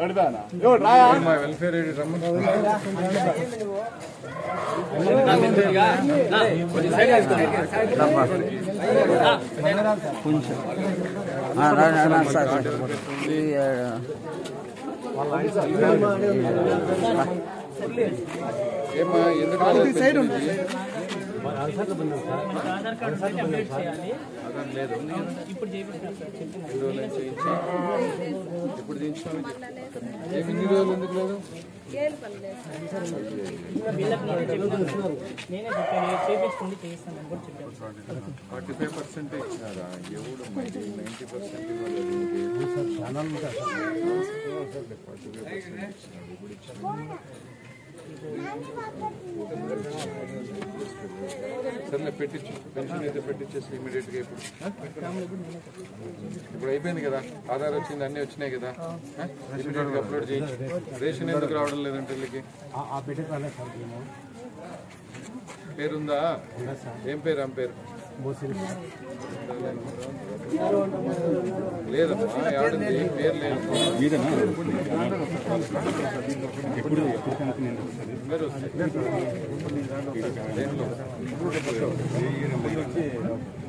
పెడతానా ఎవడు రాయా మా వెల్ఫేర్ ఏడి రమ్మని కొంచెం ఆ, రా, రా, రా, సార్ సార్. ఈ, ఆ, ఏమ్మా ఎందుకు రాలేదు సైడ్ పెన్షన్ ఉంది. ఇది? ఆధార్ కార్డు ఉంటే అప్డేట్ చేయాలి ఆధార్ లేదు ఇప్పుడు చేపిస్తారు సార్ చెప్పిన ఎన్ని రోజులు నుంచి చేయించి? ఎప్పుడు చేయించినావు ఏమి ఇన్ని రోజులు ఎందుకు లేదు వీళ్ళకి నేనే చెప్పాను నేనే చెప్పాను ఇది చేపించుకుంటే చేయిస్తాను అని కూడా చెప్పాను ఫార్టీ ఫైవ్ పర్సెంట్ ఇచ్చినారా ఎవడు మరి నైంటీ పర్సెంట్ ఇవ్వలేదు ఫార్టీ ఫైవ్ పర్సెంట్ ఇచ్చినారు ఇప్పుడు ఇచ్చినారు సర్లే పెట్టించు పెన్షన్ అయితే పెట్టించేసి ఇమీడియట్ గా ఇప్పుడు ఆ? ఇప్పుడు అయిపోయింది కదా ఆధార్ వచ్చింది అన్ని వచ్చినాయి కదా ఇమీడియట్ గా అప్లోడ్ చేయించు రేషన్ ఎందుకు రావడం లేదంటే వీళ్ళకి పేరుందా ఏం పేరు ఆమె పేరు లేదమ్మా ఆడుంది పేరు లేదు అందరూ వస్తాయి. దేంట్లో?